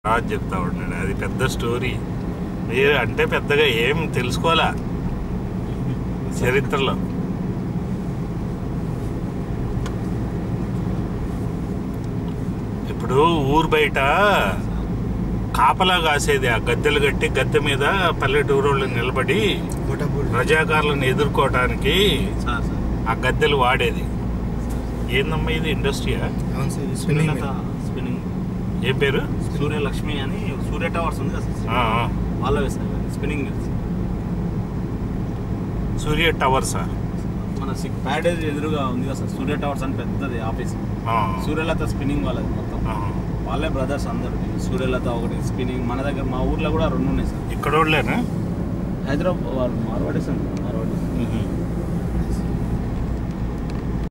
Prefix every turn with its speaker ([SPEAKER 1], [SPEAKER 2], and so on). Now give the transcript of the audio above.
[SPEAKER 1] రాజు చెప్తా ఉన్నాడు అది పెద్ద స్టోరీ మీరు అంటే పెద్దగా ఏం తెలుసుకోవాలా చరిత్రలో ఇప్పుడు ఊరు బయట కాపలా కాసేది ఆ గద్దెలు కట్టి గద్దె మీద పల్లెటూరు వాళ్ళు నిలబడి రజాకారులను ఎదుర్కోవటానికి
[SPEAKER 2] సార్ సార్
[SPEAKER 1] ఆ గద్దెలు వాడేది ఏందమ్మా ఇది ఇండస్ట్రీయా
[SPEAKER 3] అవును సార్ స్పిన్నింగ్
[SPEAKER 2] సూర్యలత స్పిన్నింగ్
[SPEAKER 1] ఏం పేరు
[SPEAKER 2] సూర్యలక్ష్మి అని సూర్య టవర్స్ ఉంది కదా సార్
[SPEAKER 1] ఆ, ఆ.
[SPEAKER 2] వాళ్ళ వేస్తారు స్పిన్నింగ్ మిల్స్
[SPEAKER 1] సూర్య టవర్సా
[SPEAKER 2] మన సిక్ ప్యాడేజ్ ఎదురుగా ఉంది కదా సార్ సూర్య టవర్స్ అని పెద్దది ఆఫీస్
[SPEAKER 1] ఆ,
[SPEAKER 2] సూర్యలత స్పిన్నింగ్ వాళ్ళది మొత్తం
[SPEAKER 1] ఆ.
[SPEAKER 2] వాళ్ళే బ్రదర్స్ అందరు సూర్యలత ఒకటి స్పిన్నింగ్ మన దగ్గర మా ఊర్లో కూడా రెండు ఉన్నాయి సార్
[SPEAKER 1] ఇక్కడ వాళ్ళేనా
[SPEAKER 2] హైదరాబాద్ వాళ్ళు మార్వాడీస్ అండి మార్వాడీస్
[SPEAKER 1] మ్మ్.